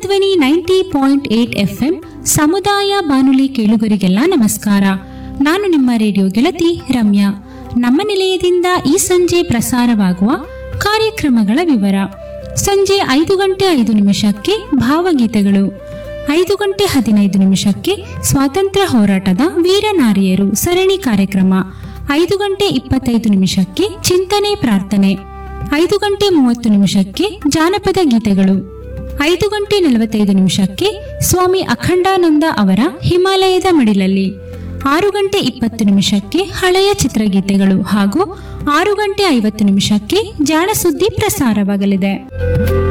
Janadhwani ninety point eight FM ಸಮುದಾಯ ಬಾನುಲಿ ಕೇಳುಗರಿಗೆಲ್ಲ ನಮಸ್ಕಾರ ನಾನು ನಿಮ್ಮ ರೇಡಿಯೋ ಗೆಳತಿ ರಮ್ಯಾ ನಮ್ಮ ನಿಲಯದಿಂದ ಈ ಸಂಜೆ ಪ್ರಸಾರವಾಗುವ ಕಾರ್ಯಕ್ರಮಗಳ ವಿವರ ಸಂಜೆ ಐದು ಗಂಟೆ ಐದು ನಿಮಿಷಕ್ಕೆ ಭಾವಗೀತೆಗಳು ಐದು ಗಂಟೆ ಹದಿನೈದು ನಿಮಿಷಕ್ಕೆ ಸ್ವಾತಂತ್ರ್ಯ ಹೋರಾಟದ ವೀರನಾರಿಯರು ಸರಣಿ ಕಾರ್ಯಕ್ರಮ ಐದು ಗಂಟೆ ಇಪ್ಪತ್ತೈದು ನಿಮಿಷಕ್ಕೆ ಚಿಂತನೆ ಪ್ರಾರ್ಥನೆ ಐದು ಗಂಟೆ ಮೂವತ್ತು ನಿಮಿಷಕ್ಕೆ ಜಾನಪದ ಗೀತೆಗಳು ಐದು ಗಂಟೆ ನಲವತ್ತೈದು ನಿಮಿಷಕ್ಕೆ ಸ್ವಾಮಿ ಅಖಂಡಾನಂದ ಅವರ ಹಿಮಾಲಯದ ಮಡಿಲಲ್ಲಿ ಆರು ಗಂಟೆ ಇಪ್ಪತ್ತು ನಿಮಿಷಕ್ಕೆ ಹಳೆಯ ಚಿತ್ರಗೀತೆಗಳು ಹಾಗೂ ಆರು ಗಂಟೆ ಐವತ್ತು ನಿಮಿಷಕ್ಕೆ ಜಾಣಸುದ್ದಿ ಪ್ರಸಾರವಾಗಲಿದೆ